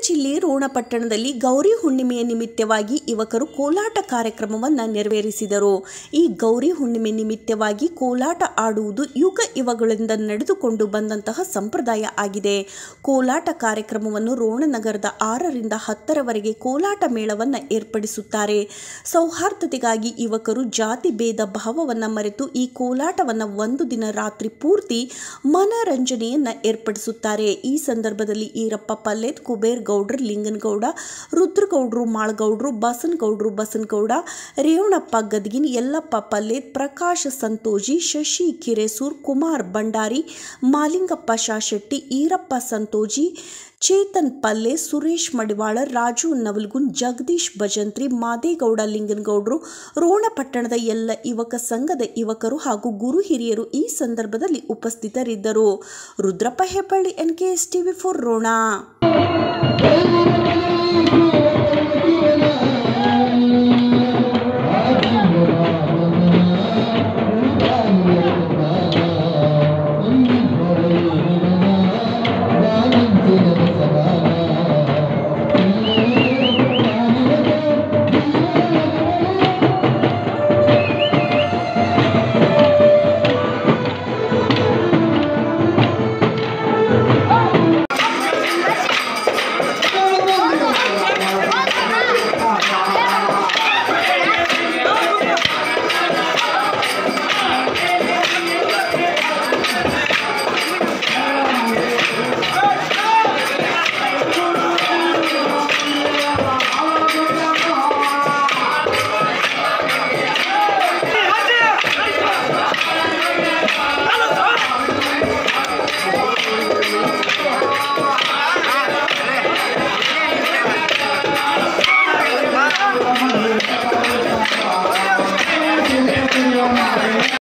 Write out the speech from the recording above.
ಜಿಲ್ಲೆ ರೋಣಪಟ್ಟಣದಲ್ಲಿ ಗೌರಿ ಹುಣ್ಣಿಮೆಯ ನಿಮಿತ್ತವಾಗಿ ಯುವಕರು ಕೋಲಾಟ ಕಾರ್ಯಕ್ರಮವನ್ನು ನೆರವೇರಿಸಿದರು ಈ ಗೌರಿ ಹುಣ್ಣಿಮೆ ನಿಮಿತ್ತವಾಗಿ ಕೋಲಾಟ ಆಡುವುದು ಯುಗ ಯುವಗಳಿಂದ ನಡೆದುಕೊಂಡು ಬಂದಂತಹ ಸಂಪ್ರದಾಯ ಆಗಿದೆ ಕೋಲಾಟ ಕಾರ್ಯಕ್ರಮವನ್ನು ರೋಣನಗರದ ಆರರಿಂದ ಹತ್ತರವರೆಗೆ ಕೋಲಾಟ ಮೇಳವನ್ನು ಏರ್ಪಡಿಸುತ್ತಾರೆ ಸೌಹಾರ್ದತೆಗಾಗಿ ಯುವಕರು ಜಾತಿ ಭೇದ ಭಾವವನ್ನು ಮರೆತು ಈ ಕೋಲಾಟವನ್ನು ಒಂದು ದಿನ ರಾತ್ರಿ ಪೂರ್ತಿ ಮನರಂಜನೆಯನ್ನು ಏರ್ಪಡಿಸುತ್ತಾರೆ ಈ ಸಂದರ್ಭದಲ್ಲಿ ಈರಪ್ಪ ಪಲ್ಲೇತ್ ಕುಬೇರ್ ಗೌಡ್ರು ಲಿಂಗನಗೌಡ ರುದ್ರಗೌಡ್ರು ಮಾಳಗೌಡ್ರು ಬಸನಗೌಡ್ರು ಬಸನಗೌಡ ರೇವಣಪ್ಪ ಗದ್ಗಿನ್ ಯಲ್ಲಪ್ಪ ಪಲ್ಲೇತ್ ಪ್ರಕಾಶ್ ಸಂತೋಜಿ ಶಶಿ ಕಿರೇಸೂರ್ ಕುಮಾರ್ ಭಂಡಾರಿ ಮಾಲಿಂಗಪ್ಪ ಶಾಶೆಟ್ಟಿ ಈರಪ್ಪ ಸಂತೋಜಿ ಚೇತನ್ ಪಲ್ಲೆ ಸುರೇಶ್ ಮಡಿವಾಳ ರಾಜು ನವಲ್ಗುನ್ ಜಗದೀಶ್ ಭಜಂತ್ರಿ ಮಾದೇಗೌಡ ಲಿಂಗನಗೌಡರು ರೋಣಪಟ್ಟಣದ ಎಲ್ಲ ಯುವಕ ಸಂಘದ ಯುವಕರು ಹಾಗೂ ಗುರು ಹಿರಿಯರು ಈ ಸಂದರ್ಭದಲ್ಲಿ ಉಪಸ್ಥಿತರಿದ್ದರು Rudrappa Hebballi N K S TV four Ron